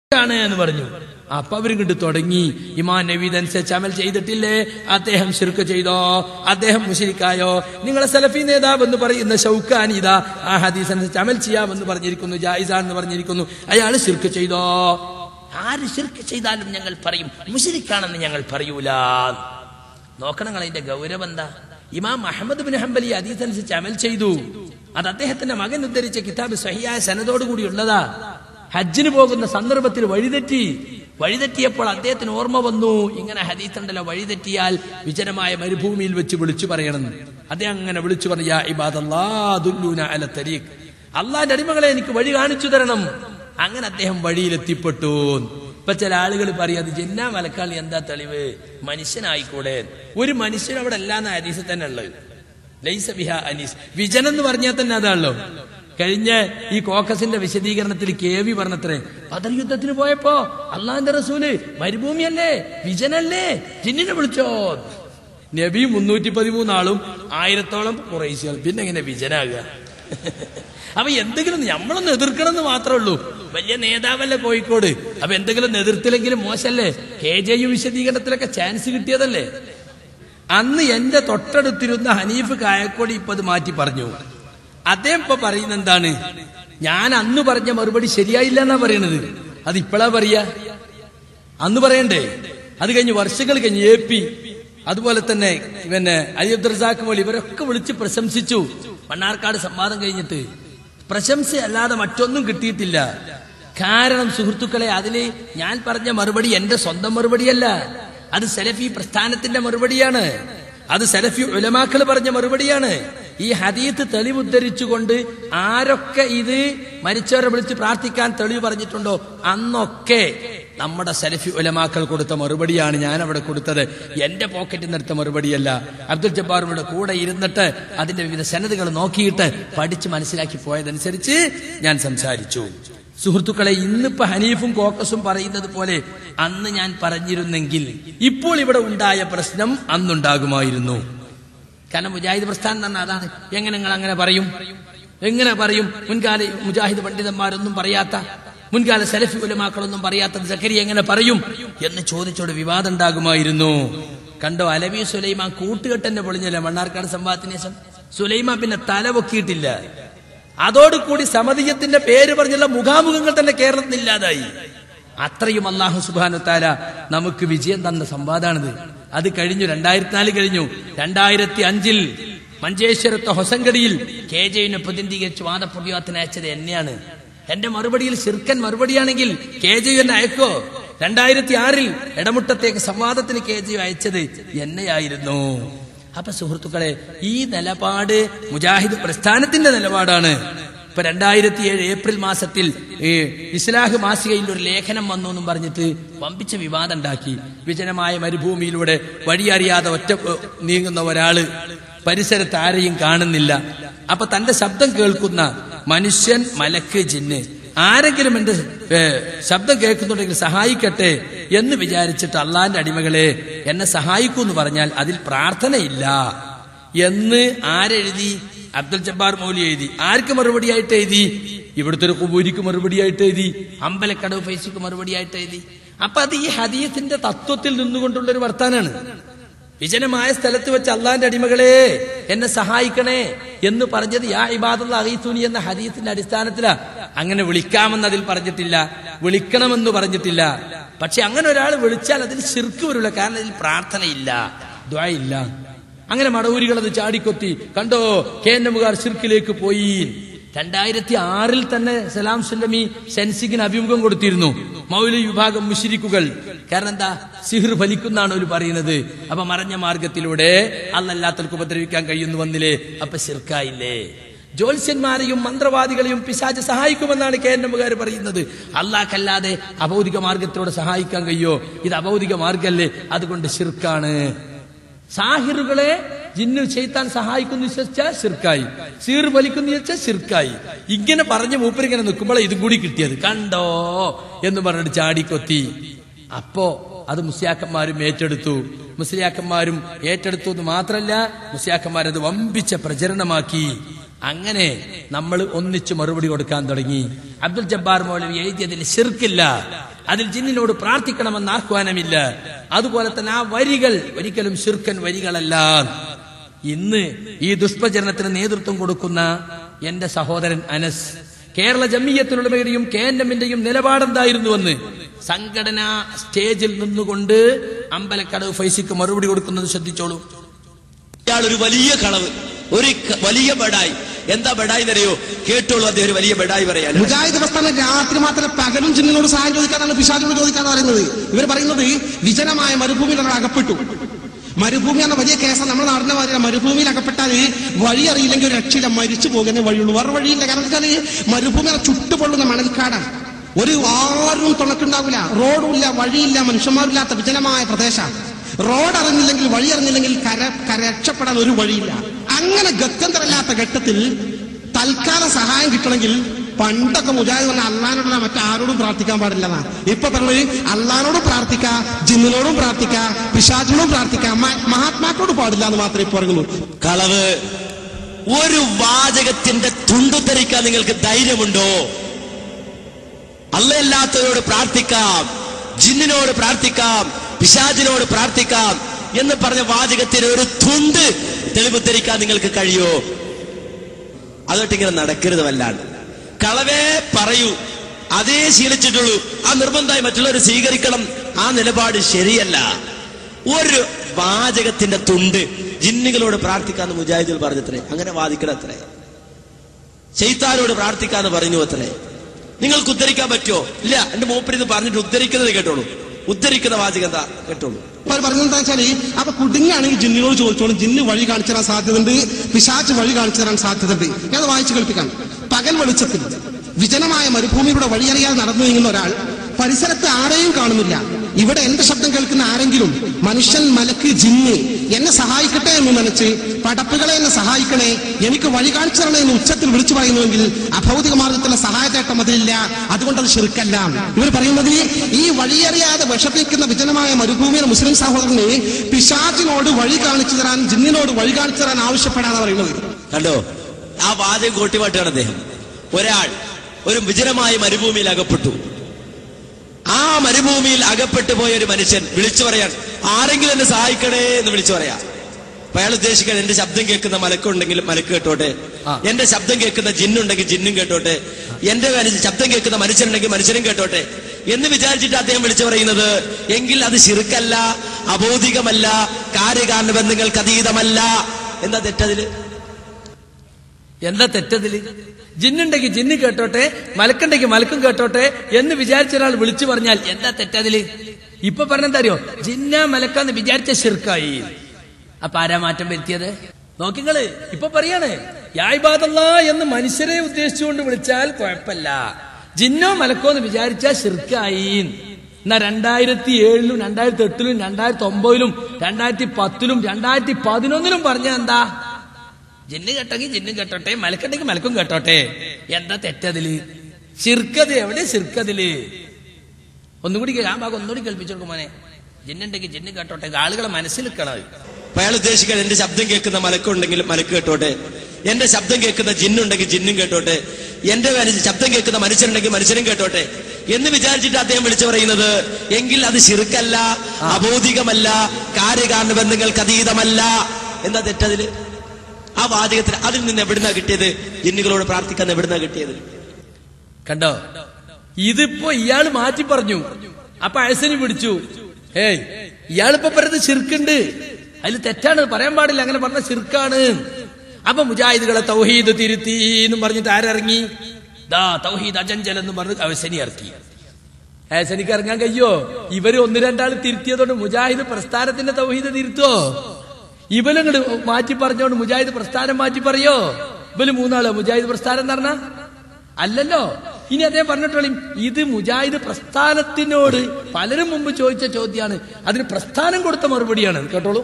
ആണ് എന്ന് പറഞ്ഞു അപ്പൊ അവരും കിട്ടു തുടങ്ങി ഇമാൻ നവീദ് അനുസരിച്ച് അമൽ ചെയ്തിട്ടില്ലേ അദ്ദേഹം ശിർക്ക് ചെയ്തോ അദ്ദേഹം മുഷിരിക്കായോ നിങ്ങളെ സലഫി നേതാവ് എന്ന് പറയുന്ന ഷൗക്കാനി ഇതാ ആ ഹദീസ് അനുസരിച്ച് അമൽ ചെയ്യാമെന്ന് പറഞ്ഞിരിക്കുന്നു ജായിസാണെന്ന് പറഞ്ഞിരിക്കുന്നു അയാൾ ശിർക്ക് ചെയ്തോ ആര് ശിർക്ക് ചെയ്താലും ഞങ്ങൾ പറയും മുഷിരിക്കാണെന്ന് ഞങ്ങൾ പറയൂല നോക്കണം അതിന്റെ ഗൗരവം എന്താ ഇമാം അഹമ്മദ് ബിൻ ഹംബലി ഹദീസ് അനുസരിച്ച് അമൽ ചെയ്തു അത് അദ്ദേഹത്തിന്റെ മകൻ ഉദ്ധരിച്ച കിതാബ് സഹിയായ സനതോടുകൂടി ഉള്ളതാ ഹജ്ജിന് പോകുന്ന സന്ദർഭത്തിൽ വഴിതെറ്റി വഴിതെറ്റിയപ്പോൾ അദ്ദേഹത്തിന് ഓർമ്മ വന്നു ഇങ്ങനെ ഹദീസ് ഉണ്ടല്ലോ വഴിതെറ്റിയാൽ വിജനമായ മരുഭൂമിയിൽ വെച്ച് വിളിച്ചു പറയണം അദ്ദേഹം അങ്ങനെ വിളിച്ചു പറഞ്ഞു യാ ഇബാദല്ലാ ദുല്ലൂന അല തരീഖ് അള്ളാന്റെ അടിമകളെ എനിക്ക് വഴി കാണിച്ചു തരണം അങ്ങനെ അദ്ദേഹം വഴിയിലെത്തിപ്പെട്ടു ഇപ്പൊ ചില ആളുകൾ പറയും അത് ജന്നാ മലക്കാളി എന്താ തെളിവ് മനുഷ്യനായിക്കൂടെ ഒരു മനുഷ്യൻ അവിടെ അല്ലാന്ന ഹദീസിൽ തന്നെ ഉള്ളത് ലൈസ ബിഹ അനീസ് വിജൻ എന്ന് പറഞ്ഞാൽ തന്നെ അതാണല്ലോ കഴിഞ്ഞ ഈ കോക്കസിന്റെ വിശദീകരണത്തിൽ കെ വി പറഞ്ഞത്രേ ബദർ യുദ്ധത്തിന് പോയപ്പോ അള്ളാന്റെ റസൂല് മരുഭൂമിയല്ലേ വിജനല്ലേ ജിന്നിനെ വിളിച്ചോ നബി മുന്നൂറ്റി പതിമൂന്നാളും ആയിരത്തോളം കുറേശ്യകൾ പിന്നെ എങ്ങനെ വിജനാകുക അപ്പൊ എന്തെങ്കിലും നമ്മളൊന്ന് എതിർക്കണം എന്ന് മാത്രമേ ഉള്ളൂ വലിയ നേതാവല്ലേ കോഴിക്കോട് അപ്പൊ എന്തെങ്കിലും എതിർത്തില്ലെങ്കിലും മോശല്ലേ കെ ജെ യു വിശദീകരണത്തിലൊക്കെ ചാൻസ് കിട്ടിയതല്ലേ അന്ന് എന്റെ തൊട്ടടുത്തിരുന്ന ഹനീഫ് കായക്കോടി ഇപ്പൊ അത് മാറ്റി പറഞ്ഞു അദ്ദേഹം ഇപ്പൊ പറയുന്ന എന്താണ് ഞാൻ അന്ന് പറഞ്ഞ മറുപടി ശരിയായില്ല എന്നാ പറയണത് അത് ഇപ്പോഴാ പറയാ അന്ന് പറയണ്ടേ അത് കഴിഞ്ഞ് വർഷങ്ങൾ കഴിഞ്ഞ് എ പി അതുപോലെ തന്നെ പിന്നെ അയ്യുദ്ദർസാക്ക് മോളി ഇവരൊക്കെ വിളിച്ച് പ്രശംസിച്ചു മണ്ണാർക്കാട് സംവാദം കഴിഞ്ഞിട്ട് പ്രശംസ അല്ലാതെ മറ്റൊന്നും കിട്ടിയിട്ടില്ല കാരണം സുഹൃത്തുക്കളെ അതില് ഞാൻ പറഞ്ഞ മറുപടി എന്റെ സ്വന്തം മറുപടിയല്ല അത് സലഫി പ്രസ്ഥാനത്തിന്റെ മറുപടിയാണ് അത് സലഫി ഉലമാക്കൾ പറഞ്ഞ മറുപടിയാണ് ഈ ഹദീത്ത് തെളിവുദ്ധരിച്ചുകൊണ്ട് ആരൊക്കെ ഇത് മരിച്ചവരെ വിളിച്ച് പ്രാർത്ഥിക്കാൻ തെളിവ് പറഞ്ഞിട്ടുണ്ടോ അന്നൊക്കെ നമ്മുടെ സലഫി ഉലമാക്കൾ കൊടുത്ത മറുപടിയാണ് ഞാൻ അവിടെ കൊടുത്തത് എന്റെ പോക്കറ്റിൽ നിന്ന് എടുത്ത മറുപടിയല്ല അബ്ദുൽ ജബ്ബാറിനോട് കൂടെ ഇരുന്നിട്ട് അതിന്റെ വിവിധ സനതുകൾ നോക്കിയിട്ട് പഠിച്ച് മനസ്സിലാക്കി പോയതനുസരിച്ച് ഞാൻ സംസാരിച്ചു സുഹൃത്തുക്കളെ ഇന്നിപ്പോ ഹനീഫും കോക്കസും പറയുന്നത് പോലെ അന്ന് ഞാൻ പറഞ്ഞിരുന്നെങ്കിൽ ഇപ്പോൾ ഇവിടെ ഉണ്ടായ പ്രശ്നം അന്നുണ്ടാകുമായിരുന്നു കാരണം മുജാഹിദ് പ്രസ്ഥാനം എന്ന് പറഞ്ഞാൽ അതാണ് എങ്ങനെ നിങ്ങൾ അങ്ങനെ പറയും എങ്ങനെ പറയും മുൻകാല മുജാഹിദ് പണ്ഡിതന്മാരൊന്നും പറയാത്ത മുൻകാല സലഫി ഉലമാക്കളൊന്നും പറയാത്തത് സക്കരി എങ്ങനെ പറയും എന്ന് ചോദിച്ചോട് വിവാദം ഉണ്ടാകുമായിരുന്നു കണ്ടോ അലവി സുലൈമാൻ കൂട്ടുകെട്ടെന്നെ പൊളിഞ്ഞല്ലേ മണ്ണാർക്കാട് സംവാദത്തിന് ശേഷം സുലൈമാൻ പിന്നെ തല പൊക്കിയിട്ടില്ല അതോടുകൂടി സമതീയത്തിന്റെ പേര് പറഞ്ഞുള്ള മുഖാമുഖങ്ങൾ തന്നെ കേരളത്തിൽ ഇല്ലാതായി അത്രയും അള്ളാഹു സുബാനു താല നമുക്ക് വിജയം തന്ന സംവാദാണിത് അത് കഴിഞ്ഞു രണ്ടായിരത്തി നാല് കഴിഞ്ഞു രണ്ടായിരത്തി അഞ്ചിൽ മഞ്ചേശ്വരത്തെ ഹൊസങ്കടിയിൽ കെ ജെയിനെ പ്രതിനിധീകരിച്ച് വാദപ്രതിവാദത്തിന് അയച്ചത് എന്നെയാണ് എന്റെ മറുപടിയിൽ ശിർക്കൻ മറുപടിയാണെങ്കിൽ കെ ജെ എന്നെ അയക്കോ രണ്ടായിരത്തി ആറിൽ ഇടമുട്ടത്തേക്ക് സംവാദത്തിന് കെ ജെ അയച്ചത് എന്നെയായിരുന്നു അപ്പൊ സുഹൃത്തുക്കളെ ഈ നിലപാട് മുജാഹിദ് പ്രസ്ഥാനത്തിന്റെ നിലപാടാണ് ഇപ്പൊ രണ്ടായിരത്തി ഏഴ് ഏപ്രിൽ മാസത്തിൽ ഈ ഇസ്ലാഹ് മാസികയിൽ ഒരു ലേഖനം വന്നു എന്നും പറഞ്ഞിട്ട് വമ്പിച്ച വിവാദം ഉണ്ടാക്കി വിജനമായ മരുഭൂമിയിലൂടെ വഴിയറിയാതെ ഒറ്റ നീങ്ങുന്ന ഒരാള് പരിസരത്ത് ആരെയും കാണുന്നില്ല അപ്പൊ തന്റെ ശബ്ദം കേൾക്കുന്ന മനുഷ്യൻ മലക്ക് ജിന്ന് ആരെങ്കിലും എന്റെ ശബ്ദം കേൾക്കുന്നുണ്ടെങ്കിൽ സഹായിക്കട്ടെ എന്ന് വിചാരിച്ചിട്ട് അള്ളാന്റെ അടിമകളെ എന്നെ സഹായിക്കൂ എന്ന് പറഞ്ഞാൽ അതിൽ പ്രാർത്ഥനയില്ല എന്ന് ആരെഴുതി അബ്ദുൽ ജബ്ബാർ മൗലി എഴുതി ആർക്ക് മറുപടിയായിട്ട് എഴുതി ഇവിടുത്തെ ഒരു കുബൂരിക്ക് മറുപടിയായിട്ട് എഴുതി അമ്പലക്കടവ് ഫൈസിക്ക് മറുപടിയായിട്ട് എഴുതി അപ്പൊ അത് ഈ ഹദീയത്തിന്റെ തത്വത്തിൽ നിന്നുകൊണ്ടുള്ള ഒരു വർത്താനാണ് വിജനമായ സ്ഥലത്ത് വെച്ച് അള്ളാന്റെ അടിമകളെ എന്നെ സഹായിക്കണേ എന്ന് പറഞ്ഞത് യാ ഇബാദുള്ള അഹീസുനി എന്ന ഹദീസിന്റെ അടിസ്ഥാനത്തിലാ അങ്ങനെ വിളിക്കാമെന്ന് അതിൽ പറഞ്ഞിട്ടില്ല വിളിക്കണമെന്ന് പറഞ്ഞിട്ടില്ല പക്ഷെ അങ്ങനെ ഒരാൾ വിളിച്ചാൽ അതിൽ ശിർക്ക് വരില്ല കാരണം അതിൽ പ്രാർത്ഥനയില്ല ദ്വായില്ല അങ്ങനെ മടവൂരികൾ അത് ചാടിക്കൊത്തി കണ്ടോ കെ എൻ എമ്മുകാർ ശിർക്കിലേക്ക് പോയി രണ്ടായിരത്തി ആറിൽ തന്നെ സലാം സുല്ലമി സെൻസിങ്ങിന് അഭിമുഖം കൊടുത്തിരുന്നു മൗലി വിഭാഗം മുഷിരിക്കുകൾ കാരണം എന്താ സിഹിർ ഫലിക്കുന്നാണ് അവർ പറയുന്നത് അപ്പൊ മറഞ്ഞ മാർഗത്തിലൂടെ അല്ലല്ലാത്തവർക്ക് ഉപദ്രവിക്കാൻ കഴിയുന്നു വന്നില്ലേ അപ്പൊ ശിർക്കായില്ലേ ജ്യോത്സ്യന്മാരെയും മന്ത്രവാദികളെയും പിശാജ് സഹായിക്കുമെന്നാണ് കെ എൻ എമ്മുകാർ പറയുന്നത് അള്ളാഹ്ക്കല്ലാതെ അഭൗതിക മാർഗത്തിലൂടെ സഹായിക്കാൻ കഴിയോ ഇത് അഭൗതിക മാർഗല്ലേ അതുകൊണ്ട് ശിർക്കാണ് സാഹിറുകളെ ജിന്നു ചെയ്ത്താൻ സഹായിക്കുന്നു വിശ്വസിച്ചാൽ ശിർക്കായി സീർ വലിക്കുന്നു വെച്ചാൽ ശിർക്കായി ഇങ്ങനെ പറഞ്ഞ് മൂപ്പരിങ്ങനെ നിൽക്കുമ്പോൾ ഇതും കൂടി കിട്ടിയത് കണ്ടോ എന്ന് പറഞ്ഞിട്ട് ചാടിക്കൊത്തി അപ്പോ അത് മുസ്ലിയാക്കന്മാരും ഏറ്റെടുത്തു മുസ്ലിയാക്കന്മാരും ഏറ്റെടുത്തു എന്ന് മാത്രല്ല മുസ്ലിയാക്കന്മാരത് വമ്പിച്ച പ്രചരണമാക്കി അങ്ങനെ നമ്മൾ ഒന്നിച്ച് മറുപടി കൊടുക്കാൻ തുടങ്ങി അബ്ദുൽ ജബ്ബാർ മൗലവി എഴുതിയതിൽ ശിർക്കില്ല അതിൽ ജിന്നിനോട് പ്രാർത്ഥിക്കണമെന്ന് ആഹ്വാനമില്ല അതുപോലെ തന്നെ ആ വരികൾ ഒരിക്കലും ശിർക്കൻ വരികളല്ല ഇന്ന് ഈ ദുഷ്പ്രചരണത്തിന് നേതൃത്വം കൊടുക്കുന്ന എന്റെ സഹോദരൻ അനസ് കേരള ജമ്മിയത്തിനുള്ളവരുടെയും കെ എൻ എമ്മിന്റെയും നിലപാടെന്തായിരുന്നുവെന്ന് സംഘടനാ സ്റ്റേജിൽ നിന്നുകൊണ്ട് അമ്പലക്കടവ് ഫൈസിക്ക് മറുപടി കൊടുക്കുന്നത് ശ്രദ്ധിച്ചോളൂ ഇയാൾ ഒരു വലിയ കളവ് ഒരു ക- വലിയ ബെഡായി എന്താ ബെഡായി എന്നറിയോ കേട്ടോളൂ അദ്ദേഹം ഒരു വലിയ ബെഡായി പറയാൻ മുജാഹിദ് പ്രസ്ഥാനം രാത്രി മാത്രം പകലും ജിന്നിനോട് സഹായം ചോദിക്കാനാണ് പിശാചിനോട് ചോദിക്കാന്ന് പറയുന്നത് ഇവർ പറയുന്നത് വിജനമായ മരുഭൂമിയിൽ നമ്മൾ അകപ്പെട്ടു മരുഭൂമി എന്ന വലിയ കേസാണ് നമ്മുടെ നാടിന്റെ മാതിരി മരുഭൂമിയിൽ അകപ്പെട്ടാൽ വഴി അറിയില്ലെങ്കിൽ ഒരു രക്ഷയില്ല മരിച്ചു പോകുന്നേ വഴിയുള്ളൂ വേറെ വഴിയില്ല കാരണം എന്താ വെച്ചാൽ മരുഭൂമി എന്ന ചുട്ടുപൊള്ളുന്ന മണൽക്കാടാണ് ഒരു ആരും തുണക്കുണ്ടാവില്ല റോഡും ഇല്ല വഴിയില്ല മനുഷ്യന്മാരില്ലാത്ത വിജനമായ പ്രദേശം റോഡ് അറിഞ്ഞില്ലെങ്കിൽ വഴി അറിഞ്ഞില്ലെങ്കിൽ കര കര രക്ഷപ്പെടാൻ ഒരു വഴിയില്ല അങ്ങനെ ഗത്യന്തരമില്ലാത്ത ഘട്ടത്തിൽ തൽക്കാല സഹായം കിട്ടണമെങ്കിൽ പണ്ടൊക്കെ മുജാഹിദ് പറഞ്ഞ അള്ളഹാനോടല്ല മറ്റാരോടും പ്രാർത്ഥിക്കാൻ പാടില്ലെന്നാ ഇപ്പൊ പറഞ്ഞത് അള്ളഹാനോടും പ്രാർത്ഥിക്കാം ജിന്നിനോടും പ്രാർത്ഥിക്കാം പിശാചിനോടും പ്രാർത്ഥിക്കാം മ- മഹാത്മാക്കളോട് പാടില്ല എന്ന് മാത്രമേ ഇപ്പൊ പറയുള്ളൂ കളവ് ഒരു വാചകത്തിന്റെ തുണ്ടുത്തരിക്കാൻ നിങ്ങൾക്ക് ധൈര്യമുണ്ടോ അല്ലല്ലാത്തവരോട് പ്രാർത്ഥിക്കാം ജിന്നിനോട് പ്രാർത്ഥിക്കാം പിശാചിനോട് പ്രാർത്ഥിക്കാം എന്ന് പറഞ്ഞ വാചകത്തിന് ഒരു തുണ്ട് തെളിവ് ധരിക്കാൻ നിങ്ങൾക്ക് കഴിയോ അതൊട്ട് ഇങ്ങനെ നടക്കരുത് വല്ലാണ്ട് കളവേ പറയൂ അതേ ശീലിച്ചിട്ടുള്ളൂ ആ നിർബന്ധമായി മറ്റുള്ളവർ സ്വീകരിക്കണം ആ നിലപാട് ശരിയല്ല ഒരു വാചകത്തിന്റെ തുണ്ട് ജിന്നുകളോട് പ്രാർത്ഥിക്കാന്ന് മുജാഹിദുകൾ പറഞ്ഞത്രേ അങ്ങനെ വാദിക്കണം അത്രേ ചെയ്ത്താനോട് പ്രാർത്ഥിക്കാന്ന് പറഞ്ഞു അത്രേ നിങ്ങൾക്ക് ഉദ്ധരിക്കാൻ പറ്റുമോ ഇല്ല എന്റെ മൂപ്പര് ഇത് പറഞ്ഞിട്ട് ഉദ്ധരിക്കുന്നത് കേട്ടോളൂ ഉദ്ധരിക്കുന്ന വാചകം എന്താ കേട്ടോളൂ അപ്പൊ അവർ പറഞ്ഞത് എന്താ വെച്ചാല് അപ്പൊ കുടുങ്ങാണെങ്കിൽ ജിന്നിനോട് ചോദിച്ചോളും ജിന്ന് വഴി കാണിച്ചു തരാൻ സാധ്യതയുണ്ട് പിശാച്ച് വഴി കാണിച്ചു തരാൻ സാധ്യതയുണ്ട് ഞാൻ വായിച്ചു കേൾപ്പിക്കാം പകൽ വെളിച്ചത്തിൽ വിജനമായ മരുഭൂമിയിലൂടെ വഴിയറിയാതെ നടന്നു നീങ്ങുന്ന ഒരാൾ പരിസരത്ത് ആരെയും കാണുന്നില്ല ഇവിടെ എന്റെ ശബ്ദം കേൾക്കുന്ന ആരെങ്കിലും മനുഷ്യൻ മലക്ക് ജിന്ന് എന്നെ സഹായിക്കട്ടെ എന്ന് നനച്ച് പടപ്പുകളെ എന്നെ സഹായിക്കണേ എനിക്ക് വഴി കാണിച്ചു തരണേ എന്ന് ഉച്ചത്തിൽ വിളിച്ചു പറയുന്നുവെങ്കിൽ അഭൗതിക മാർഗത്തിലുള്ള സഹായത്തേട്ടം അതിലില്ല അതുകൊണ്ട് അത് ശിർക്കല്ല ഇവർ പറയുന്നത് ഈ വഴിയറിയാതെ വിഷപ്പിക്കുന്ന വിജനമായ മരുഭൂമിയിലെ മുസ്ലിം സഹോദരനെ പിശാചിനോട് വഴി കാണിച്ചു തരാൻ ജിന്നിനോട് വഴി കാണിച്ചു തരാൻ ആവശ്യപ്പെടാന്ന് പറയുന്നത് കണ്ടോ ആ വാചകം കോട്ടിമാട്ടാണ് അദ്ദേഹം ഒരാൾ ഒരു വിജനമായ മരുഭൂമിയിൽ അകപ്പെട്ടു ആ മരുഭൂമിയിൽ അകപ്പെട്ടു പോയ ഒരു മനുഷ്യൻ വിളിച്ചു പറയാൻ ആരെങ്കിലും എന്നെ സഹായിക്കണേ എന്ന് വിളിച്ചു പറയാ അപ്പൊ അയാൾ ഉദ്ദേശിക്കാൻ എന്റെ ശബ്ദം കേൾക്കുന്ന മലക്കുണ്ടെങ്കിൽ മലക്ക് കേട്ടോട്ടെ ആ. എന്റെ ശബ്ദം കേൾക്കുന്ന ജിന്നുണ്ടെങ്കിൽ ജിന്നും കേട്ടോട്ടെ എന്റെ മനു- ശബ്ദം കേൾക്കുന്ന മനുഷ്യനുണ്ടെങ്കിൽ മനുഷ്യനും കേട്ടോട്ടെ എന്ന് വിചാരിച്ചിട്ട് അദ്ദേഹം വിളിച്ചു പറയുന്നത് എങ്കിൽ അത് ശിർക്കല്ല അബോധികമല്ല കാര്യകാരണ ബന്ധങ്ങൾക്ക് അതീതമല്ല എന്താ തെറ്റതില് എന്താ തെറ്റതില് ജിന്നുണ്ടെങ്കിൽ ജിന്ന് കേട്ടോട്ടെ മലക്കുണ്ടെങ്കിൽ മലക്കും കേട്ടോട്ടെ എന്ന് വിചാരിച്ച ഒരാൾ വിളിച്ചു പറഞ്ഞാൽ എന്താ തെറ്റതില് ഇപ്പൊ പറഞ്ഞെന്താ അറിയോ ജിന്ന മലക്കാന്ന് വിചാരിച്ച ശിർക്കായി അപ്പൊ ആരാ മാറ്റം വരുത്തിയത് നോക്കിങ്ങള് ഇപ്പൊ പറയാണ് യായ്ബാദല്ല എന്ന് മനുഷ്യരെ ഉദ്ദേശിച്ചുകൊണ്ട് വിളിച്ചാൽ കുഴപ്പമില്ല ജിന്നോ മലക്കോ എന്ന് വിചാരിച്ചാൽ ശിർക്കായി എന്നാ രണ്ടായിരത്തി ഏഴിലും രണ്ടായിരത്തി എട്ടിലും രണ്ടായിരത്തി ഒമ്പതിലും രണ്ടായിരത്തി പത്തിലും രണ്ടായിരത്തി പതിനൊന്നിലും പറഞ്ഞ എന്താ ജിന്ന് കേട്ടെങ്കിൽ ജിന്നും കേട്ടോട്ടെ മലക്കുണ്ടെങ്കിൽ മലക്കും കേട്ടോട്ടെ എന്താ തെറ്റതില് ശിർക്കത് എവിടെ ശിർക്കതില് ഒന്നുകൂടി കേ- ആ ഭാഗം ഒന്നുകൂടി കേൾപ്പിച്ചു കൊടുക്കും മോനെ ജിന്നുണ്ടെങ്കിൽ ജിന്ന് കേട്ടോട്ടെ ആളുകളെ മനസ്സിൽ നിൽക്കണം അപ്പൊ അയാൾ ഉദ്ദേശിക്കാൻ എന്റെ ശബ്ദം കേൾക്കുന്ന മലക്കുണ്ടെങ്കിൽ മലക്ക് കേട്ടോട്ടെ എന്റെ ശബ്ദം കേൾക്കുന്ന ജിന്നുണ്ടെങ്കിൽ ജിന്നും കേട്ടോട്ടെ എന്റെ മനസ്സ് ശബ്ദം കേൾക്കുന്ന മനുഷ്യനുണ്ടെങ്കിൽ മനുഷ്യനും കേട്ടോട്ടെ എന്ന് വിചാരിച്ചിട്ട് അദ്ദേഹം വിളിച്ചു പറയുന്നത് എങ്കിൽ അത് ശിർക്കല്ല അബോധികമല്ല കാര്യകാരണ ബന്ധങ്ങൾക്ക് അതീതമല്ല എന്താ തെറ്റതില് ആ വാചകത്തിൽ അതിൽ നിന്ന് എവിടുന്നാ കിട്ടിയത് ജിന്നുകളോട് പ്രാർത്ഥിക്കാൻ എവിടുന്നാ കിട്ടിയത് കണ്ടോ ഇതിപ്പോ ഇയാള് മാറ്റി പറഞ്ഞു അപ്പൊ അയസന് പിടിച്ചു ഏയ് ഇയാളിപ്പോ പറയുന്നത് ശിർക്കുണ്ട് അതിൽ തെറ്റാണ് പറയാൻ പാടില്ല അങ്ങനെ പറഞ്ഞ ശിർക്കാണ് അപ്പൊ മുജാഹിദുകളെ തൗഹീദ് തിരുത്തി എന്നും പറഞ്ഞിട്ട് ആരിറങ്ങി ദാ തൗഹീദ് അജഞ്ചൽ എന്ന് പറഞ്ഞ് അവസനി ഇറക്കി ഹേസനിക്ക് ഇറങ്ങാൻ കഴിയോ ഇവര് ഒന്ന് രണ്ടാൾ തിരുത്തിയതുകൊണ്ട് മുജാഹിദ് പ്രസ്ഥാനത്തിന്റെ തൗഹീദ് തിരുത്തോ ഇവലങ്ങട് മാറ്റി പറഞ്ഞോണ്ട് മുജാഹിദ് പ്രസ്ഥാനം മാറ്റി പറയോ ഇവല് മൂന്നാളോ മുജാഹിദ് പ്രസ്ഥാനം എന്ന് പറഞ്ഞ അല്ലല്ലോ ഇനി അദ്ദേഹം പറഞ്ഞിട്ടോളി ഇത് മുജാഹിദ് പ്രസ്ഥാനത്തിനോട് പലരും മുമ്പ് ചോദിച്ച ചോദ്യമാണ് അതിന് പ്രസ്ഥാനം കൊടുത്ത മറുപടിയാണ് കേട്ടോളൂ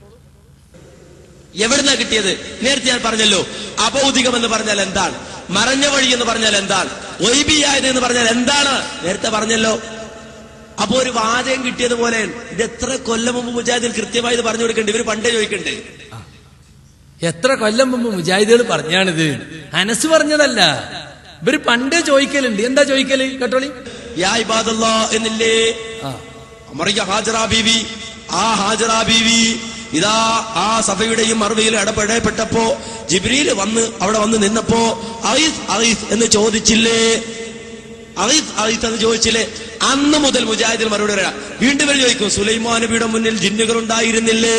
എവിടുന്നാ കിട്ടിയത് നേരത്തെ ഞാൻ പറഞ്ഞല്ലോ അബൗദികം എന്ന് പറഞ്ഞാൽ എന്താണ് മറഞ്ഞ വഴി എന്ന് പറഞ്ഞാൽ എന്താണ് ഒയ്ബിയായത് എന്ന് പറഞ്ഞാൽ എന്താണ് നേരത്തെ പറഞ്ഞല്ലോ അപ്പൊ ഒരു വാചകം കിട്ടിയതുപോലെ ഇത് എത്ര കൊല്ലം മുമ്പ് മുജാഹിദിൽ കൃത്യമായി ഇത് പറഞ്ഞു കൊടുക്കണ്ട് ഇവര് പണ്ടേ ചോദിക്കണ്ട് എത്ര കൊല്ലം മുമ്പ് മുജാഹിദുകൾ പറഞ്ഞാണിത് അനസ് പറഞ്ഞതല്ല ഇവര് പണ്ടേ ചോദിക്കലുണ്ട് എന്താ ചോദിക്കല് കേട്ടോളി യാ ഇബാദല്ലാ എന്നില്ലേ ആ മറിയ ഹാജറ ബീവി ആ ഹാജറ ബീവി ഇതാ ആ സഭയുടെയും മറുപടിയിൽ ഇടപെടപ്പെട്ടപ്പോ ജിബ്രീല് വന്ന് അവിടെ വന്ന് നിന്നപ്പോ അറീസ് അറീസ് എന്ന് ചോദിച്ചില്ലേ അറീസ് അറീസ് എന്ന് ചോദിച്ചില്ലേ അന്ന് മുതൽ മുജാഹിദിൽ മറുപടി വരാം വീണ്ടും ഇവർ ചോദിക്കും സുലൈമാൻ നബിയുടെ മുന്നിൽ ജിന്നുകൾ ഉണ്ടായിരുന്നില്ലേ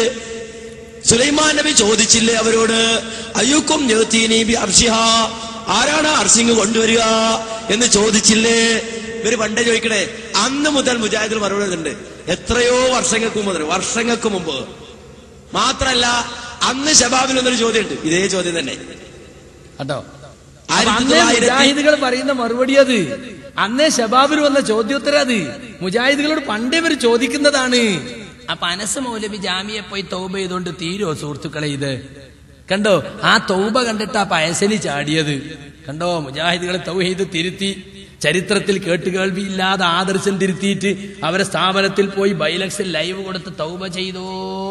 സുലൈമാൻ നബി ചോദിച്ചില്ലേ അവരോട് അയ്യൂക്കും ബി അർഷിഹ ആരാണ് അർഷിങ് കൊണ്ടുവരിക എന്ന് ചോദിച്ചില്ലേ ഇവര് പണ്ടേ ചോദിക്കണേ അന്ന് മുതൽ മുജാഹിദിൽ മറുപടി ഉണ്ട് എത്രയോ വർഷങ്ങൾക്ക് മുതൽ വർഷങ്ങൾക്ക് മുമ്പ് മാത്രല്ല അന്ന് ഷബാബിൽ ഒന്നൊരു ചോദ്യമുണ്ട് ഇതേ ചോദ്യം തന്നെ കേട്ടോ ആയിരത്തി അന്നേ തൊള്ളായിരത്തി- മുജാഹിദുകൾ പറയുന്ന മറുപടി അത് അന്നേ ഷബാബിൽ വന്ന ചോദ്യോത്തരം അത് മുജാഹിദുകളോട് പണ്ടേ ഇവർ ചോദിക്കുന്നതാണ് അപ്പൊ അനസ് മൗലവി ജാമിയെ പോയി തൗബ ചെയ്തുകൊണ്ട് തീരോ സുഹൃത്തുക്കളെ ഇത് കണ്ടോ ആ തൗബ കണ്ടിട്ട് ആ പയസലി ചാടിയത് കണ്ടോ മുജാഹിദുകളെ തൗഹീദ് തിരുത്തി ചരിത്രത്തിൽ കേട്ടുകേൾവിയില്ലാതെ ആദർശം തിരുത്തിയിട്ട് അവരെ സ്ഥാപനത്തിൽ പോയി ബൈലക്സിൽ ലൈവ് കൊടുത്ത് തൗബ ചെയ്തോ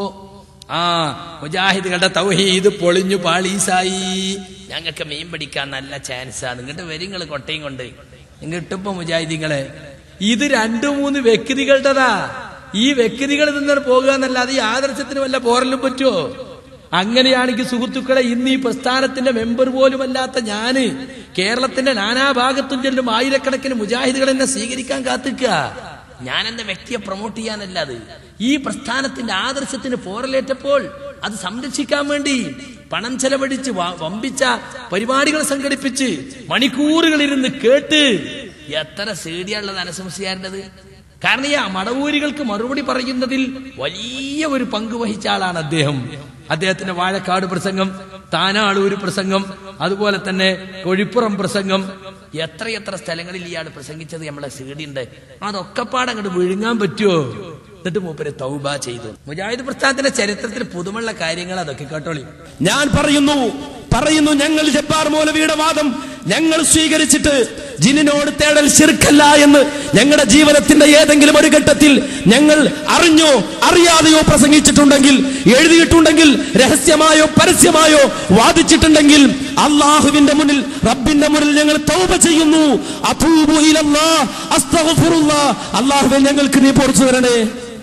ആ മുജാഹിദുകളുടെ തൗഹീദ് പൊളിഞ്ഞു പാളീസായി ഞങ്ങൾക്ക് മീൻ പിടിക്കാൻ നല്ല ചാൻസാ നിങ്ങട്ട് വരിങ്ങൾ കൊട്ടയും കൊണ്ട് ഇങ്ങിട്ടിപ്പോ മുജാഹിദിങ്ങളെ ഇത് രണ്ടു മൂന്ന് വ്യക്തികളുടേതാ ഈ വ്യക്തികൾ നിന്നാണ് പോകുക എന്നല്ലാതെ ഈ ആദർശത്തിന് വല്ല പോറലും പറ്റുമോ അങ്ങനെയാണെങ്കിൽ സുഹൃത്തുക്കളെ ഇന്ന് ഈ പ്രസ്ഥാനത്തിന്റെ മെമ്പർ പോലുമല്ലാത്ത ഞാന് കേരളത്തിന്റെ നാനാഭാഗത്തും ചെല്ലും ആയിരക്കണക്കിന് മുജാഹിദുകൾ എന്നെ സ്വീകരിക്കാൻ കാത്തിക്കുക ഞാൻ എന്റെ വ്യക്തിയെ പ്രൊമോട്ട് ചെയ്യാനല്ല അത് ഈ പ്രസ്ഥാനത്തിന്റെ ആദർശത്തിന് പോറലേറ്റപ്പോൾ അത് സംരക്ഷിക്കാൻ വേണ്ടി പണം ചെലവഴിച്ച് വ- വമ്പിച്ച പരിപാടികൾ സംഘടിപ്പിച്ച് മണിക്കൂറുകൾ ഇരുന്ന് കേട്ട് എത്ര സീഡിയുള്ളത് അനസംസ്കാരൻ്റെത് കാരണം ഈ മടവൂരികൾക്ക് മറുപടി പറയുന്നതിൽ വലിയ ഒരു പങ്ക് വഹിച്ച ആളാണ് അദ്ദേഹം അദ്ദേഹത്തിന്റെ വാഴക്കാട് പ്രസംഗം താനാളൂര് പ്രസംഗം അതുപോലെ തന്നെ കൊഴിപ്പുറം പ്രസംഗം എത്രയെത്ര സ്ഥലങ്ങളിൽ ഇയാൾ പ്രസംഗിച്ചത് നമ്മളെ സീഡിയുണ്ട് അതൊക്കെ പാടങ്ങോട്ട് വിഴുങ്ങാൻ പറ്റുമോ എന്നിട്ട് മൂപ്പര് തൗബ ചെയ്തു മുജാഹിദ് പ്രസ്ഥാനത്തിന്റെ ചരിത്രത്തിൽ പുതുമുള്ള കാര്യങ്ങൾ അതൊക്കെ കേട്ടോളി ഞാൻ പറയുന്നു പറയുന്നു ഞങ്ങൾ ജബ്ബാർ മൗലവിയുടെ വാദം ഞങ്ങൾ സ്വീകരിച്ചിട്ട് ജിന്നിനോട് തേടൽ ശിർക്കല്ല എന്ന് ഞങ്ങളുടെ ജീവിതത്തിന്റെ ഏതെങ്കിലും ഒരു ഘട്ടത്തിൽ ഞങ്ങൾ അറിഞ്ഞോ അറിയാതെയോ പ്രസംഗിച്ചിട്ടുണ്ടെങ്കിൽ എഴുതിയിട്ടുണ്ടെങ്കിൽ രഹസ്യമായോ പരസ്യമായോ വാദിച്ചിട്ടുണ്ടെങ്കിൽ അള്ളാഹുവിന്റെ മുന്നിൽ റബ്ബിന്റെ മുന്നിൽ ഞങ്ങൾ തൗബ ചെയ്യുന്നു അതൂബു ഇലല്ലാഹ് അസ്തഗ്ഫിറുല്ലാഹ് അള്ളാഹുവേ ഞങ്ങൾക്ക് നീ പൊറിച്ചു തരണേ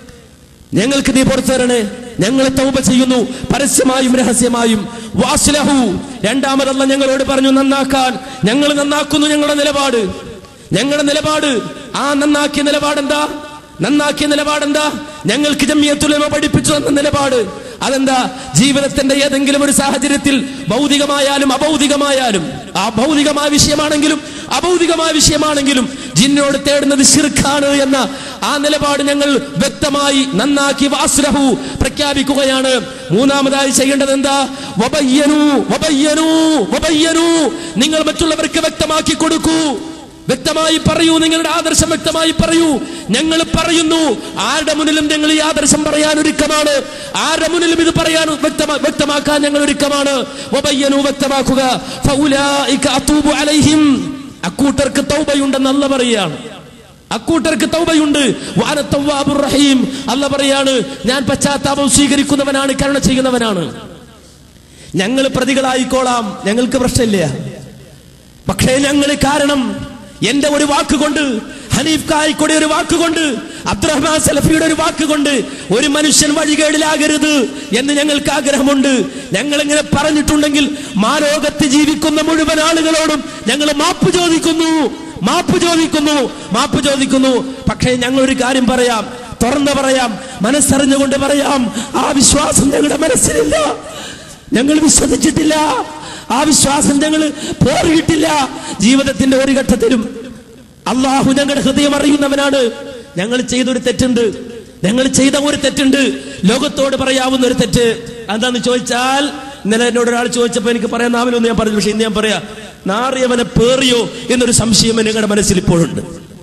ഞങ്ങൾക്ക് നീ പുറത്തു തരണേ ഞങ്ങൾ തൗബ ചെയ്യുന്നു പരസ്യമായും രഹസ്യമായും വാസ്ലഹു രണ്ടാമതല്ല ഞങ്ങളോട് പറഞ്ഞു നന്നാക്കാൻ ഞങ്ങൾ നന്നാക്കുന്നു ഞങ്ങളുടെ നിലപാട് ഞങ്ങളുടെ നിലപാട് ആ നന്നാക്കിയ നിലപാട് എന്താ നന്നാക്കിയ നിലപാട് എന്താ ഞങ്ങൾക്ക് ജമ്മിയത്തുലമ പഠിപ്പിച്ചു തന്ന നിലപാട് അതെന്താ ജീവിതത്തിന്റെ ഏതെങ്കിലും ഒരു സാഹചര്യത്തിൽ ഭൗതികമായാലും അഭൗതികമായാലും ആ ഭൗതികമായ വിഷയമാണെങ്കിലും അഭൗതികമായ വിഷയമാണെങ്കിലും ജിന്നോട് തേടുന്നത് ശിർഖാണ് എന്ന ആ നിലപാട് ഞങ്ങൾ വ്യക്തമായി നന്നാക്കി വാസുലഹു പ്രഖ്യാപിക്കുകയാണ് മൂന്നാമതായി ചെയ്യേണ്ടത് എന്താ വബയ്യനു വബയ്യനു വബയ്യനു നിങ്ങൾ മറ്റുള്ളവർക്ക് വ്യക്തമാക്കി കൊടുക്കൂ വ്യക്തമായി പറയൂ നിങ്ങളുടെ ആദർശം വ്യക്തമായി പറയൂ ഞങ്ങൾ പറയുന്നു ആരുടെ മുന്നിലും ഞങ്ങൾ ഈ ആദർശം പറയാൻ ഒരുക്കമാണ് ആരുടെ മുന്നിലും ഇത് പറയാൻ വ്യക്തമാ- വ്യക്തമാക്കാൻ ഞങ്ങൾ ഒരുക്കമാണ് വബയ്യനു വ്യക്തമാക്കുക ഫൗലായിക അതൂബു അലൈഹിം അക്കൂട്ടർക്ക് തൗബയുണ്ടെന്ന് അല്ല പറയുകയാണ് അക്കൂട്ടർക്ക് തൗബയുണ്ട് വാന തവ്വാബുർ റഹീം അല്ല പറയാണ് ഞാൻ പശ്ചാത്താപം സ്വീകരിക്കുന്നവനാണ് കരുണ ചെയ്യുന്നവനാണ് ഞങ്ങൾ പ്രതികളായിക്കോളാം ഞങ്ങൾക്ക് പ്രശ്നമില്ല പക്ഷേ ഞങ്ങൾ കാരണം എന്റെ ഒരു വാക്കുകൊണ്ട് ഹനീഫ് കായിക്കൊടി ഒരു വാക്കുകൊണ്ട് അബ്ദുറഹ്മാൻ സലഫിയുടെ ഒരു വാക്കുകൊണ്ട് ഒരു മനുഷ്യൻ വഴികേടിലാകരുത് എന്ന് ഞങ്ങൾക്ക് ആഗ്രഹമുണ്ട് ഞങ്ങൾ ഇങ്ങനെ പറഞ്ഞിട്ടുണ്ടെങ്കിൽ മാലോകത്ത് ജീവിക്കുന്ന മുഴുവൻ ആളുകളോടും ഞങ്ങൾ മാപ്പ് ചോദിക്കുന്നു മാപ്പ് ചോദിക്കുന്നു മാപ്പ് ചോദിക്കുന്നു പക്ഷേ ഞങ്ങൾ ഒരു കാര്യം പറയാം തുറന്നു പറയാം മനസ്സറിഞ്ഞുകൊണ്ട് പറയാം ആ വിശ്വാസം ഞങ്ങളുടെ മനസ്സിലില്ല ഞങ്ങൾ വിശ്വസിച്ചിട്ടില്ല ആ വിശ്വാസം ഞങ്ങൾ പോറിയിട്ടില്ല ജീവിതത്തിന്റെ ഒരു ഘട്ടത്തിലും അള്ളാഹു ഞങ്ങളുടെ ഹൃദയം അറിയുന്നവനാണ് ഞങ്ങൾ ചെയ്തൊരു തെറ്റുണ്ട് ഞങ്ങൾ ചെയ്ത ഒരു തെറ്റുണ്ട് ലോകത്തോട് പറയാവുന്ന ഒരു തെറ്റ് എന്താന്ന് ചോദിച്ചാൽ ഇന്നലെ എന്നോട് ഒരാൾ ചോദിച്ചപ്പോ എനിക്ക് പറയാൻ നാവിലൊന്നും ഞാൻ പറഞ്ഞു പക്ഷെ ഇന്ന് ഞാൻ പറയാ നാറിയവനെ പേറിയോ എന്നൊരു സംശയം നിങ്ങളുടെ മനസ്സിൽ ഇപ്പോഴുണ്ട്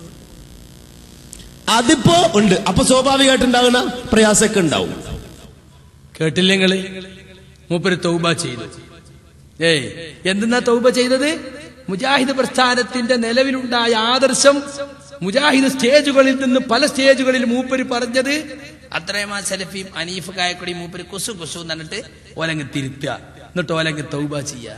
അതിപ്പോ ഉണ്ട് അപ്പൊ സ്വാഭാവികമായിട്ടുണ്ടാകുന്ന പ്രയാസമൊക്കെ ഉണ്ടാവും കേട്ടില്ലെങ്കില് മൂപ്പര് തൗബ ചെയ്തു ഏയ് എന്തെന്നാ തൗബ ചെയ്തത് മുജാഹിദ് പ്രസ്ഥാനത്തിന്റെ നിലവിലുണ്ടായ ആദർശം മുജാഹിദ് സ്റ്റേജുകളിൽ നിന്ന് പല സ്റ്റേജുകളിൽ മൂപ്പര് പറഞ്ഞത് അത്രയുമാ സലഫിയും അനീഫ് കായക്കൊടി മൂപ്പര് കുസു കുസു എന്ന് പറഞ്ഞിട്ട് ഓലങ്ങ് തിരുത്തുക എന്നിട്ട് ഓലങ്ങ് തൗബ ചെയ്യുക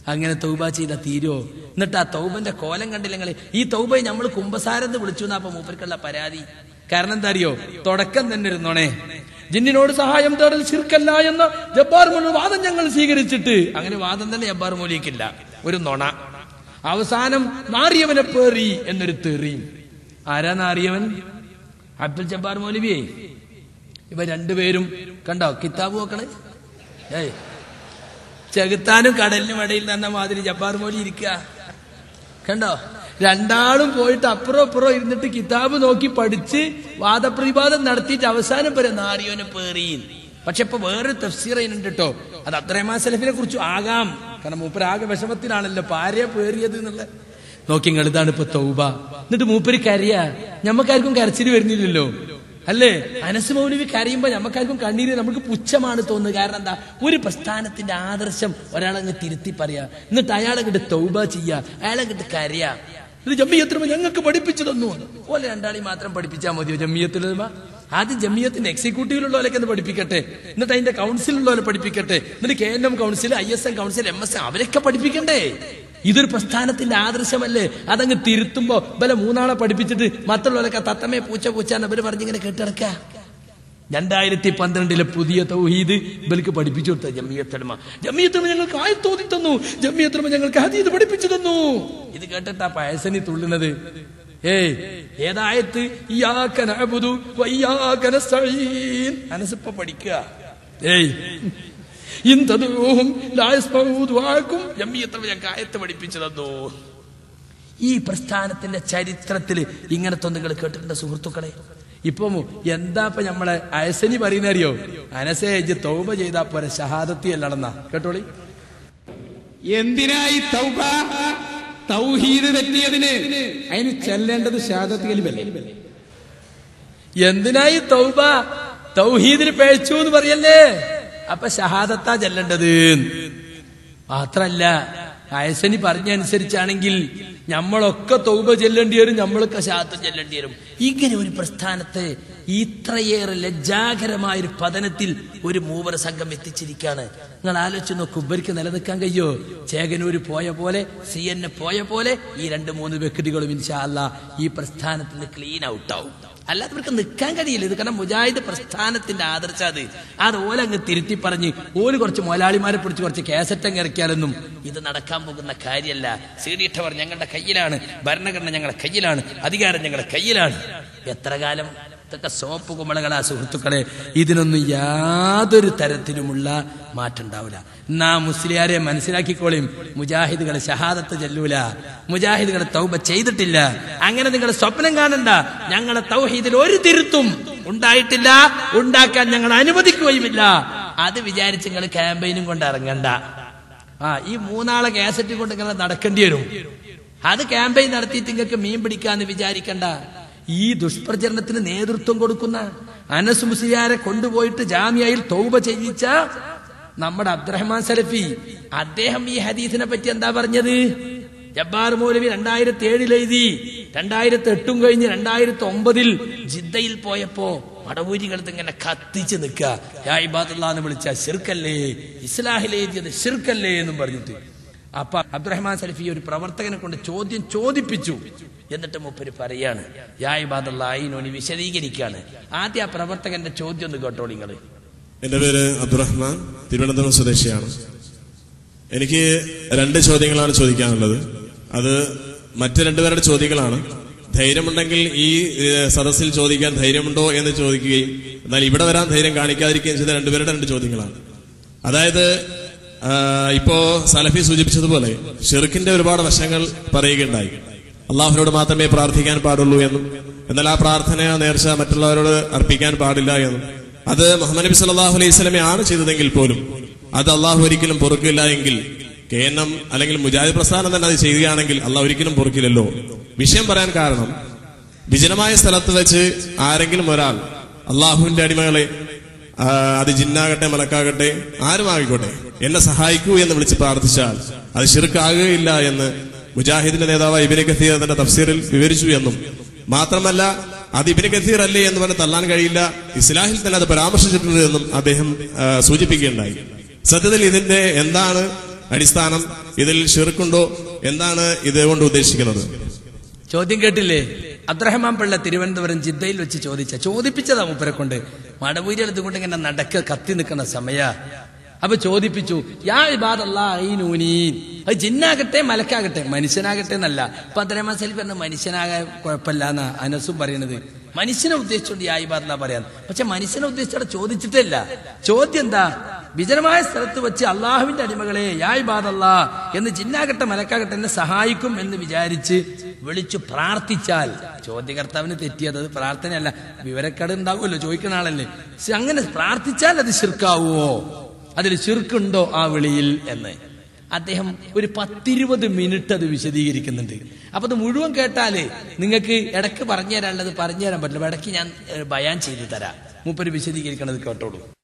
അങ്ങനെ തൗബ ചെയ്ത തീരോ എന്നിട്ട് ആ തൗബന്റെ കോലം കണ്ടില്ല നിങ്ങള് ഈ തൗബ നമ്മൾ കുംഭസാരെന്ന് വിളിച്ചു എന്നാ അപ്പൊ മൂപ്പർക്കുള്ള പരാതി കാരണം എന്താ അറിയോ തുടക്കം തന്നെ ഇരുന്നോണേ ജിന്നിനോട് സഹായം തേടൽ ശിർക്കല്ല എന്ന ജബ്ബാർ മൊഴി വാദം ഞങ്ങൾ സ്വീകരിച്ചിട്ട് അങ്ങനെ വാദം തന്നെ ജബ്ബാർ മൊഴിക്കില്ല ഒരു നൊണ അവസാനം നാറിയവനെ പേറി എന്നൊരു തെറിയും ആരാ നാറിയവൻ അബ്ദുൽ ജബ്ബാർ മൗലവിയെ ഇവ രണ്ടുപേരും കണ്ടോ കിതാബ് നോക്കണേ ഏയ് ചെകുത്താനും കടലിനും ഇടയിൽ നിന്ന മാതിരി ജബ്ബാർ മൗലി ഇരിക്കുക കണ്ടോ രണ്ടാളും പോയിട്ട് അപ്പുറം അപ്പുറം ഇരുന്നിട്ട് കിതാബ് നോക്കി പഠിച്ച് വാദപ്രതിവാദം നടത്തിയിട്ട് അവസാനം വരെ നാരിയോനെ പേറിയും പക്ഷെ ഇപ്പൊ വേറൊരു തഫ്സീർ അതിനുണ്ട് കേട്ടോ അത് അബ്ദുറഹ്മാൻ സലഫിനെ കുറിച്ച് ആകാം കാരണം മൂപ്പര് ആകെ വിഷമത്തിലാണല്ലോ പാരയെ പേറിയത് എന്നുള്ള നോക്കി നിങ്ങൾ ഇതാണ് ഇപ്പൊ തൗബ എന്നിട്ട് മൂപ്പര് കരയാ ഞമ്മക്കാർക്കും കരച്ചിൽ വരുന്നില്ലല്ലോ അല്ലേ അനസ് മൗലവി കരയുമ്പോ ഞമ്മക്കാർക്കും കണ്ണീര് നമുക്ക് പുച്ഛമാണ് തോന്നുന്നത് കാരണം എന്താ ഒരു പ്രസ്ഥാനത്തിന്റെ ആദർശം ഒരാളങ്ങ് തിരുത്തി പറയാ എന്നിട്ട് അയാളെ കിട്ട് തൗബ ചെയ്യാ അയാളെ കിട്ട് കരയാ ഇത് ജമ്മിയത്തുലമ ഞങ്ങൾക്ക് പഠിപ്പിച്ചു തന്നു ഓലെ രണ്ടാളി മാത്രം പഠിപ്പിച്ചാൽ മതിയോ ജമ്മിയത്തുലമ ആദ്യം ജമ്മിയത്തിന്റെ എക്സിക്യൂട്ടീവിലുള്ളവരൊക്കെ ഒന്ന് പഠിപ്പിക്കട്ടെ എന്നിട്ട് അതിന്റെ കൗൺസിലുള്ളവരെ പഠിപ്പിക്കട്ടെ എന്നിട്ട് K N M council I S M council M S M അവരൊക്കെ പഠിപ്പിക്കണ്ടേ ഇതൊരു പ്രസ്ഥാനത്തിന്റെ ആദർശമല്ലേ അതങ്ങ് തിരുത്തുമ്പോ ബല മൂന്നാളെ പഠിപ്പിച്ചിട്ട് മറ്റുള്ളവരൊക്കെ തത്തമ്മയെ പൂച്ച പൂച്ച എന്ന് ഇവര് പറഞ്ഞിങ്ങനെ കേട്ടിടക്ക രണ്ടായിരത്തി പന്ത്രണ്ടിലെ പുതിയ തൗഹീദ് ഇവർക്ക് പഠിപ്പിച്ചു കൊടുത്ത ജമ്മിയത്തടമ ജമ്മിയത്തടമ ഞങ്ങൾക്ക് ആയത്തോതി തന്നു ജമ്മിയത്തടമ ഞങ്ങൾക്ക് ഹദീദ് പഠിപ്പിച്ചു തന്നു ഇത് കേട്ടിട്ടാ പയസനി തുള്ളുന്നത് ഏയ് ഏതായത്ത് ഇയ്യാക നഅ്ബുദു വഇയ്യാക നസ്തഈൻ അനസിപ്പ പഠിക്കുക ഏയ് ഇന്തദൂഹും ലാ യസ്മഊ ദുആക്കും ജമ്മിയത്തടമ ഞങ്ങൾക്ക് ആയത്ത് പഠിപ്പിച്ചു തന്നു ഈ പ്രസ്ഥാനത്തിന്റെ ചരിത്രത്തിൽ ഇങ്ങനത്തെ നിങ്ങൾ കേട്ടിട്ടുണ്ട് സുഹൃത്തുക്കളെ ഇപ്പം എന്താ ഇപ്പൊ നമ്മളെ അയസനി പറയുന്ന അറിയോ അനസേ ഇജ്ജ് തൗബ ചെയ്താ പോരെ ഷഹാദത്തി അല്ലണെന്നാ കേട്ടോളി എന്തിനായി തൗബ തൗഹീദ് തെറ്റിയതിന് അതിന് ചെല്ലേണ്ടത് ഷാദത്ത് കലിമല്ലേ എന്തിനായി തൗബ തൗഹീദിന് പേഴ്ച്ചു എന്ന് പറയല്ലേ അപ്പൊ ഷഹാദത്താ ചെല്ലേണ്ടത് മാത്രല്ല അയസനി പറഞ്ഞ അനുസരിച്ചാണെങ്കിൽ നമ്മളൊക്കെ തൗബ ചെല്ലേണ്ടി വരും നമ്മളൊക്കെ ഷഹാദത്ത് ചെല്ലേണ്ടി വരും ഇങ്ങനെ ഒരു പ്രസ്ഥാനത്തെ ഇത്രയേറെ ലജ്ജാകരമായ ഒരു പതനത്തിൽ ഒരു മൂവര സംഘം എത്തിച്ചിരിക്കാണ് നിങ്ങൾ ആലോചിച്ച് നോക്കൂ ഇവർക്ക് നിലനിൽക്കാൻ കഴിയോ ചേകനൂര് പോയ പോലെ സി എൻ പോയ പോലെ ഈ രണ്ട് മൂന്ന് വ്യക്തികളും ഇൻഷാ അല്ലാ ഈ പ്രസ്ഥാനത്തിൽ നിന്ന് ക്ലീൻ ഔട്ടാവും അല്ലാതെ ഇവർക്ക് നിൽക്കാൻ കഴിയില്ല ഇത് കാരണം മുജാഹിദ് പ്രസ്ഥാനത്തിന്റെ ആദർശം അത് അത് ഓലങ്ങ് തിരുത്തി പറഞ്ഞ് ഓല് കുറച്ച് മുതലാളിമാരെ പിടിച്ച് കുറച്ച് കേസറ്റം ഇറക്കിയാലൊന്നും ഇത് നടക്കാൻ പോകുന്ന കാര്യമല്ല സീഡിയിട്ടവർ ഞങ്ങളുടെ കയ്യിലാണ് ഭരണഘടന ഞങ്ങളുടെ കയ്യിലാണ് അധികാരം ഞങ്ങളുടെ കയ്യിലാണ് എത്ര കാലം ഇതൊക്കെ സോപ്പ് കുമളകളാ സുഹൃത്തുക്കളെ ഇതിനൊന്നും യാതൊരു തരത്തിലുമുള്ള മാറ്റം ഉണ്ടാവില്ല എന്നാ മുസ്ലിയാരെ മനസ്സിലാക്കിക്കോളിയും മുജാഹിദുകളെ ഷഹാദത്ത് ചെല്ലൂല മുജാഹിദുകളെ തൗബ ചെയ്തിട്ടില്ല അങ്ങനെ നിങ്ങൾ സ്വപ്നം കാണണ്ട ഞങ്ങളെ തൗഹീദിൽ ഒരു തിരുത്തും ഉണ്ടായിട്ടില്ല ഉണ്ടാക്കാൻ ഞങ്ങൾ അനുവദിക്കുകയുമില്ല അത് വിചാരിച്ച് നിങ്ങൾ ക്യാമ്പയിനും കൊണ്ട് ഇറങ്ങണ്ട ആ ഈ മൂന്നാളെ കാസറ്റ് കൊണ്ട് നിങ്ങൾ നടക്കേണ്ടി വരും അത് ക്യാമ്പയിൻ നടത്തിയിട്ട് നിങ്ങൾക്ക് മീൻ പിടിക്കാന്ന് വിചാരിക്കണ്ട ഈ ദുഷ്പ്രചരണത്തിന് നേതൃത്വം കൊടുക്കുന്ന അനസ് മുസ്ലിയാരെ കൊണ്ടുപോയിട്ട് ജാമ്യയിൽ തൗബ ചെയ്യിച്ച നമ്മുടെ അബ്ദുറഹ്മാൻ സലഫി അദ്ദേഹം ഈ ഹദീസിനെ പറ്റി എന്താ പറഞ്ഞത് ജബ്ബാർ മൗലവി രണ്ടായിരത്തി ഏഴിൽ എഴുതി രണ്ടായിരത്തി എട്ടും കഴിഞ്ഞ് രണ്ടായിരത്തി ഒമ്പതിൽ ജിദ്ദയിൽ പോയപ്പോ മടവൂരികളത്ത് ഇങ്ങനെ കത്തിച്ച് നിൽക്കുക യാ ഇബാദുല്ലാ എന്ന് വിളിച്ച ഷിർക്കല്ലേ ഇസ്ലാഹിൽ എഴുതിയത് ഷിർക്കല്ലേ എന്നും പറഞ്ഞിട്ട് അപ്പൊ അബ്ദുറഹ്മാൻ സലഫി ഒരു പ്രവർത്തകനെ കൊണ്ട് ചോദ്യം ചോദിപ്പിച്ചു എന്നിട്ട് മൂപ്പര് പറയാണ് യാ ഇബാദുല്ലാ നോനി വിശദീകരിക്കുകയാണ് ആദ്യം ആ പ്രവർത്തകന്റെ ചോദ്യം ഒന്ന് കേട്ടോ നിങ്ങള് എന്റെ പേര് അബ്ദുറഹ്മാൻ തിരുവനന്തപുരം സ്വദേശിയാണ് എനിക്ക് രണ്ട് ചോദ്യങ്ങളാണ് ചോദിക്കാനുള്ളത് അത് മറ്റു രണ്ടുപേരുടെ ചോദ്യങ്ങളാണ് ധൈര്യമുണ്ടെങ്കിൽ ഈ ഏഹ്, സദസ്സിൽ ചോദിക്കാൻ ധൈര്യമുണ്ടോ എന്ന് ചോദിക്കുകയും എന്നാൽ ഇവിടെ വരാൻ ധൈര്യം കാണിക്കാതിരിക്കുകയും ചെയ്ത രണ്ടുപേരുടെ രണ്ട് ചോദ്യങ്ങളാണ് അതായത് ആ, ഇപ്പോ സലഫി സൂചിപ്പിച്ചതുപോലെ ഷിർക്കിന്റെ ഒരുപാട് വശങ്ങൾ പറയുകയുണ്ടായി അള്ളാഹുവിനോട് മാത്രമേ പ്രാർത്ഥിക്കാൻ പാടുള്ളൂ എന്നും എന്നാൽ ആ പ്രാർത്ഥന നേർച്ച മറ്റുള്ളവരോട് അർപ്പിക്കാൻ പാടില്ല എന്നും അത് മുഹമ്മദ് നബി സല്ലല്ലാഹു അലൈഹി സ്വലമെ ആണ് ചെയ്തതെങ്കിൽ പോലും അത് അള്ളാഹു ഒരിക്കലും പൊറുക്കില്ല എങ്കിൽ കെ എൻ എം അല്ലെങ്കിൽ മുജാഹിദ് പ്രസ്ഥാനം തന്നെ അത് ചെയ്യുകയാണെങ്കിൽ അള്ളാഹ് ഒരിക്കലും പൊറുക്കില്ലല്ലോ വിഷയം പറയാൻ കാരണം വിജനമായ സ്ഥലത്ത് വെച്ച് ആരെങ്കിലും ഒരാൾ അള്ളാഹുവിന്റെ അടിമകളെ ആ, അത് ജിന്നാകട്ടെ മലക്കാകട്ടെ ആരുമായിക്കോട്ടെ എന്നെ സഹായിക്കൂ എന്ന് വിളിച്ച് പ്രാർത്ഥിച്ചാൽ അത് ഷിർക്കാകുകയില്ല എന്ന് മുജാഹിദിന്റെ നേതാവ് ഇബിന് കത്തീർ തന്റെ തഫ്സീറിൽ വിവരിച്ചു എന്നും മാത്രമല്ല അത് ഇബിന് കത്തീർ അല്ലേ എന്ന് പറഞ്ഞ് തള്ളാൻ കഴിയില്ല ഇസ്ലാഹിൽ തന്നെ അത് പരാമർശിച്ചിട്ടുണ്ട് എന്നും അദ്ദേഹം ആ, സൂചിപ്പിക്കുകയുണ്ടായി സത്യത്തിൽ ഇതിന്റെ എന്താണ് അടിസ്ഥാനം ഇതിൽ ഷിർക്കുണ്ടോ എന്താണ് ഇതുകൊണ്ട് ഉദ്ദേശിക്കുന്നത് ചോദ്യം കേട്ടില്ലേ അബ്ദുറഹ്മാൻ പിള്ള തിരുവനന്തപുരം ജിദ്ദയിൽ വെച്ച് ചോദിച്ച ചോദിപ്പിച്ചതാ മൂപ്പരെ കൊണ്ട് മടവൂരി എടുത്തുകൊണ്ട് ഇങ്ങനെ നടക്ക കത്തി നിൽക്കുന്ന സമയ അപ്പൊ ചോദിപ്പിച്ചു യാ ഇബാദൂനീ അത് ജിന്നാകട്ടെ മലക്കാകട്ടെ മനുഷ്യനാകട്ടെ എന്നല്ല ഇപ്പൊ അബ്ദുറഹ്മാൻ സലീഫ് പറഞ്ഞ മനുഷ്യനാകാൻ കുഴപ്പമില്ല എന്നാ അനസും പറയുന്നത് മനുഷ്യനെ ഉദ്ദേശിച്ചുകൊണ്ട് യാ ഇബാദല്ല പറയാൻ പക്ഷെ മനുഷ്യനെ ഉദ്ദേശിച്ചവിടെ ചോദിച്ചിട്ടില്ല ചോദ്യം എന്താ വിജനമായ സ്ഥലത്ത് വെച്ച് അള്ളാഹുവിന്റെ അടിമകളെ യായ് ബാദല്ല എന്ന് ജിന്നാകട്ടെ മലക്കാകട്ടെ എന്നെ സഹായിക്കും എന്ന് വിചാരിച്ച് വിളിച്ചു പ്രാർത്ഥിച്ചാൽ ചോദ്യകർത്താവിന് തെറ്റിയത് അത് പ്രാർത്ഥനയല്ല വിവരക്കേട് ഉണ്ടാവുമല്ലോ ചോദിക്കുന്ന ആളല്ലേ പക്ഷെ അങ്ങനെ പ്രാർത്ഥിച്ചാൽ അത് ശിർക്കാവുമോ അതിൽ ശിർക്കുണ്ടോ ആ വിളിയിൽ എന്ന് അദ്ദേഹം ഒരു പത്തിരുപത് മിനിറ്റ് അത് വിശദീകരിക്കുന്നുണ്ട് അപ്പൊ അത് മുഴുവൻ കേട്ടാല് നിങ്ങൾക്ക് ഇടയ്ക്ക് പറഞ്ഞു തരാനുള്ളത് പറഞ്ഞു തരാൻ പറ്റില്ല അപ്പൊ ഇടയ്ക്ക് ഞാൻ ഏഹ്, ബയാൻ ചെയ്തു തരാം മൂപ്പര് വിശദീകരിക്കണത് കേട്ടോളൂ